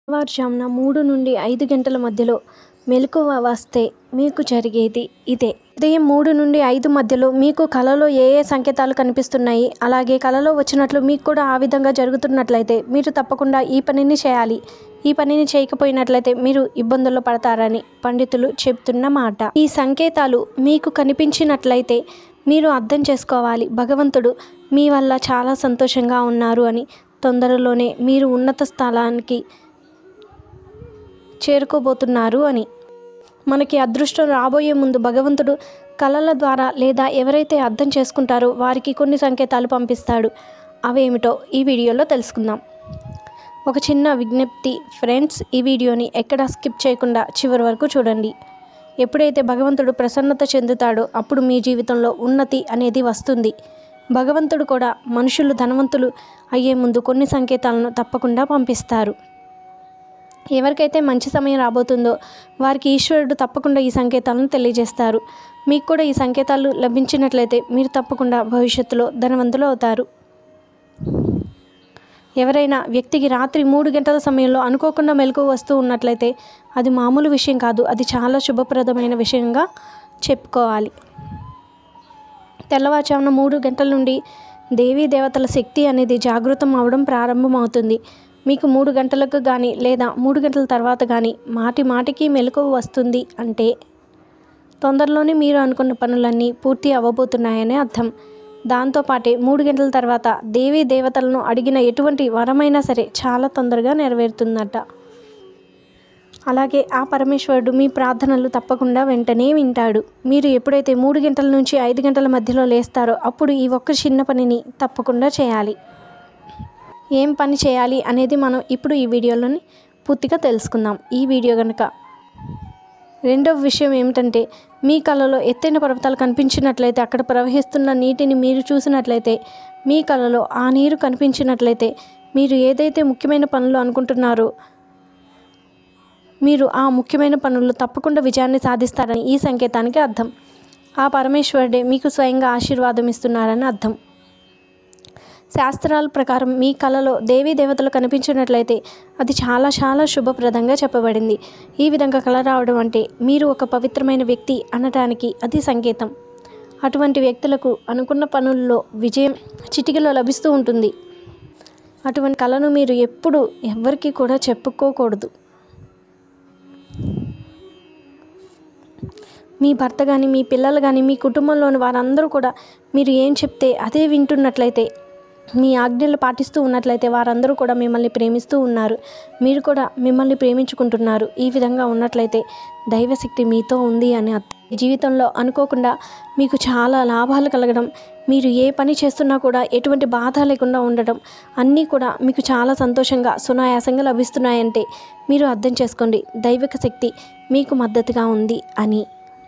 తెల్లవారుజామున మూడు నుండి ఐదు గంటల మధ్యలో మెలకువ వస్తే మీకు జరిగేది ఇదే ఉదయం మూడు నుండి ఐదు మధ్యలో మీకు కలలో ఏ ఏ సంకేతాలు కనిపిస్తున్నాయి అలాగే కలలో వచ్చినట్లు మీకు కూడా ఆ విధంగా జరుగుతున్నట్లయితే మీరు తప్పకుండా ఈ పనిని చేయాలి ఈ పనిని చేయకపోయినట్లయితే మీరు ఇబ్బందుల్లో పడతారని పండితులు చెప్తున్న మాట ఈ సంకేతాలు మీకు కనిపించినట్లయితే మీరు అర్థం చేసుకోవాలి భగవంతుడు మీ వల్ల చాలా సంతోషంగా ఉన్నారు అని తొందరలోనే మీరు ఉన్నత స్థలానికి చేరుకోబోతున్నారు అని మనకి అదృష్టం రాబోయే ముందు భగవంతుడు కళల ద్వారా లేదా ఎవరైతే అర్థం చేసుకుంటారో వారికి కొన్ని సంకేతాలు పంపిస్తాడు అవేమిటో ఈ వీడియోలో తెలుసుకుందాం ఒక చిన్న విజ్ఞప్తి ఫ్రెండ్స్ ఈ వీడియోని ఎక్కడా స్కిప్ చేయకుండా చివరి వరకు చూడండి ఎప్పుడైతే భగవంతుడు ప్రసన్నత చెందుతాడో అప్పుడు మీ జీవితంలో ఉన్నతి అనేది వస్తుంది భగవంతుడు కూడా మనుషులు ధనవంతులు అయ్యే ముందు కొన్ని సంకేతాలను తప్పకుండా పంపిస్తారు ఎవరికైతే మంచి సమయం రాబోతుందో వారికి ఈశ్వరుడు తప్పకుండా ఈ సంకేతాలను తెలియజేస్తారు మీకు కూడా ఈ సంకేతాలు లభించినట్లయితే మీరు తప్పకుండా భవిష్యత్తులో ధనవంతులు అవుతారు ఎవరైనా వ్యక్తికి రాత్రి మూడు గంటల సమయంలో అనుకోకుండా మెలకు వస్తూ ఉన్నట్లయితే అది మామూలు విషయం కాదు అది చాలా శుభప్రదమైన విషయంగా చెప్పుకోవాలి తెల్లవారుజామున మూడు గంటల నుండి దేవీ దేవతల శక్తి అనేది జాగృతం అవడం ప్రారంభమవుతుంది మీకు మూడు గంటలకు కానీ లేదా మూడు గంటల తర్వాత కానీ మాటి మాటికి మెలకువ వస్తుంది అంటే తొందరలోనే మీరు అనుకున్న పనులన్నీ పూర్తి అవ్వబోతున్నాయని అర్థం దాంతోపాటే మూడు గంటల తర్వాత దేవీ దేవతలను అడిగిన ఎటువంటి వరమైనా సరే చాలా తొందరగా నెరవేరుతుందట అలాగే ఆ పరమేశ్వరుడు మీ ప్రార్థనలు తప్పకుండా వెంటనే వింటాడు మీరు ఎప్పుడైతే మూడు గంటల నుంచి ఐదు గంటల మధ్యలో లేస్తారో అప్పుడు ఈ ఒక్క చిన్న పనిని తప్పకుండా చేయాలి ఏం పని చేయాలి అనేది మనం ఇప్పుడు ఈ వీడియోలోని పూర్తిగా తెలుసుకుందాం ఈ వీడియో కనుక రెండవ విషయం ఏమిటంటే మీ కళలో ఎత్తైన పర్వతాలు కనిపించినట్లయితే అక్కడ ప్రవహిస్తున్న నీటిని మీరు చూసినట్లయితే మీ కళలో ఆ నీరు కనిపించినట్లయితే మీరు ఏదైతే ముఖ్యమైన పనులు అనుకుంటున్నారో మీరు ఆ ముఖ్యమైన పనుల్లో తప్పకుండా విజయాన్ని సాధిస్తారని ఈ సంకేతానికి అర్థం ఆ పరమేశ్వరుడే మీకు స్వయంగా ఆశీర్వాదం ఇస్తున్నారని అర్థం శాస్త్రాల ప్రకారం మీ కళలో దేవీ దేవతలు కనిపించినట్లయితే అది చాలా చాలా శుభప్రదంగా చెప్పబడింది ఈ విధంగా కళ రావడం అంటే మీరు ఒక పవిత్రమైన వ్యక్తి అనటానికి అది సంకేతం అటువంటి వ్యక్తులకు అనుకున్న పనుల్లో విజయం చిటికలో లభిస్తూ ఉంటుంది అటువంటి కళను మీరు ఎప్పుడు ఎవ్వరికీ కూడా చెప్పుకోకూడదు మీ భర్త కానీ మీ పిల్లలు కానీ మీ కుటుంబంలోని వారందరూ కూడా మీరు ఏం చెప్తే అదే వింటున్నట్లయితే మీ ఆజ్ఞలు పాటిస్తూ ఉన్నట్లయితే వారందరూ కూడా మిమ్మల్ని ప్రేమిస్తూ ఉన్నారు మీరు కూడా మిమ్మల్ని ప్రేమించుకుంటున్నారు ఈ విధంగా ఉన్నట్లయితే దైవశక్తి మీతో ఉంది అని అర్థం జీవితంలో అనుకోకుండా మీకు చాలా లాభాలు కలగడం మీరు ఏ పని చేస్తున్నా కూడా ఎటువంటి బాధ లేకుండా ఉండడం అన్నీ కూడా మీకు చాలా సంతోషంగా సునాయాసంగా లభిస్తున్నాయంటే మీరు అర్థం చేసుకోండి దైవిక శక్తి మీకు మద్దతుగా ఉంది అని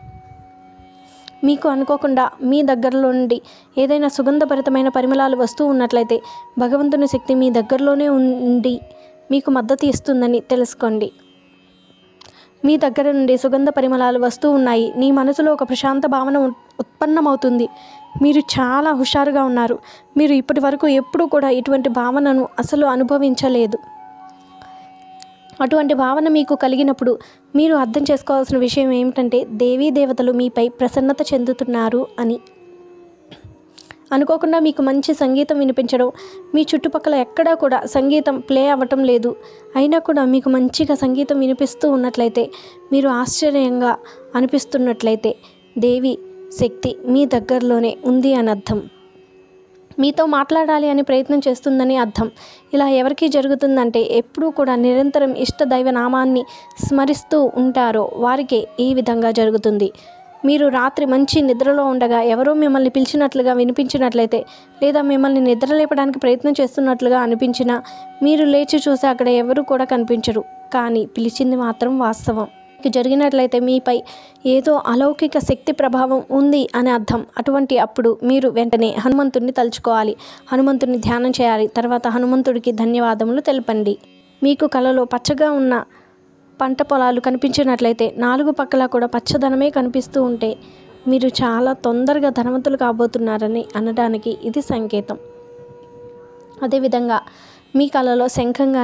మీకు అనుకోకుండా మీ దగ్గరలో నుండి ఏదైనా సుగంధభరితమైన పరిమళాలు వస్తూ ఉన్నట్లయితే భగవంతుని శక్తి మీ దగ్గరలోనే ఉండి మీకు మద్దతు ఇస్తుందని తెలుసుకోండి మీ దగ్గర నుండి సుగంధ పరిమళాలు వస్తూ ఉన్నాయి నీ మనసులో ఒక ప్రశాంత భావన ఉత్పన్నమవుతుంది మీరు చాలా హుషారుగా ఉన్నారు మీరు ఇప్పటి వరకు ఎప్పుడూ కూడా ఇటువంటి భావనను అసలు అనుభవించలేదు అటువంటి భావన మీకు కలిగినప్పుడు మీరు అర్థం చేసుకోవాల్సిన విషయం ఏమిటంటే దేవీ దేవతలు మీపై ప్రసన్నత చెందుతున్నారు అని అనుకోకుండా మీకు మంచి సంగీతం వినిపించడం మీ చుట్టుపక్కల ఎక్కడా కూడా సంగీతం ప్లే అవ్వటం లేదు అయినా కూడా మీకు మంచిగా సంగీతం వినిపిస్తూ ఉన్నట్లయితే మీరు ఆశ్చర్యంగా అనిపిస్తున్నట్లయితే దేవి శక్తి మీ దగ్గరలోనే ఉంది అని అర్థం మీతో మాట్లాడాలి అని ప్రయత్నం చేస్తుందని అర్థం ఇలా ఎవరికి జరుగుతుందంటే ఎప్పుడూ కూడా నిరంతరం ఇష్ట దైవ నామాన్ని స్మరిస్తూ ఉంటారో వారికే ఈ విధంగా జరుగుతుంది మీరు రాత్రి మంచి నిద్రలో ఉండగా ఎవరో మిమ్మల్ని పిలిచినట్లుగా వినిపించినట్లయితే లేదా మిమ్మల్ని నిద్రలేపడానికి ప్రయత్నం చేస్తున్నట్లుగా అనిపించినా మీరు లేచి చూసి అక్కడ ఎవరు కూడా కనిపించరు కానీ పిలిచింది మాత్రం వాస్తవం మీకు జరిగినట్లయితే మీపై ఏదో అలౌకిక శక్తి ప్రభావం ఉంది అని అర్థం అటువంటి అప్పుడు మీరు వెంటనే హనుమంతుడిని తలుచుకోవాలి హనుమంతుడిని ధ్యానం చేయాలి తర్వాత హనుమంతుడికి ధన్యవాదములు తెలపండి మీకు కలలో పచ్చగా ఉన్న పంట పొలాలు కనిపించినట్లయితే నాలుగు పక్కల కూడా పచ్చదనమే కనిపిస్తూ ఉంటే మీరు చాలా తొందరగా ధనవంతులు కాబోతున్నారని అనడానికి ఇది సంకేతం అదేవిధంగా మీ కళలో శంఖం కానీ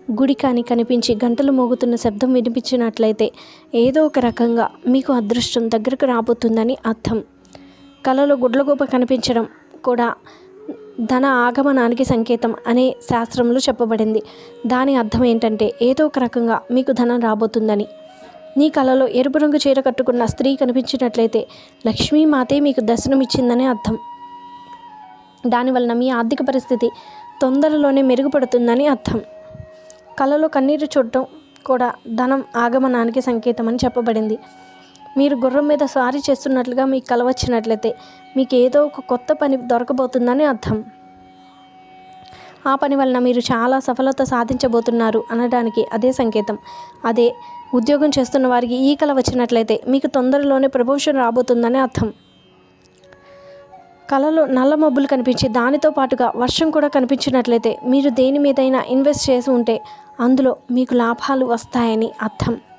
గుడి కానీ కనిపించి గంటలు మోగుతున్న శబ్దం వినిపించినట్లయితే ఏదో ఒక రకంగా మీకు అదృష్టం దగ్గరకు రాబోతుందని అర్థం కలలో గుడ్లగూప కనిపించడం కూడా ధన ఆగమనానికి సంకేతం అనే శాస్త్రంలో చెప్పబడింది దాని అర్థం ఏంటంటే ఏదో ఒక రకంగా మీకు ధనం రాబోతుందని నీ కలలో ఎరుపు రంగు చీర కట్టుకున్న స్త్రీ కనిపించినట్లయితే లక్ష్మీమాతే మీకు దర్శనమిచ్చిందనే అర్థం దానివలన మీ ఆర్థిక పరిస్థితి తొందరలోనే మెరుగుపడుతుందని అర్థం కలలో కన్నీరు చూడటం కూడా ధనం ఆగమనానికి సంకేతం అని చెప్పబడింది మీరు గుర్రం మీద స్వారీ చేస్తున్నట్లుగా మీకు కల వచ్చినట్లయితే మీకు ఏదో ఒక కొత్త పని దొరకబోతుందని అర్థం ఆ పని వలన మీరు చాలా సఫలత సాధించబోతున్నారు అనడానికి అదే సంకేతం అదే ఉద్యోగం చేస్తున్న వారికి ఈ కల వచ్చినట్లయితే మీకు తొందరలోనే ప్రమోషన్ రాబోతుందని అర్థం కళలో నల్ల మబ్బులు కనిపించి దానితో పాటుగా వర్షం కూడా కనిపించినట్లయితే మీరు దేని మీదైనా ఇన్వెస్ట్ చేసి ఉంటే అందులో మీకు లాభాలు వస్తాయని అర్థం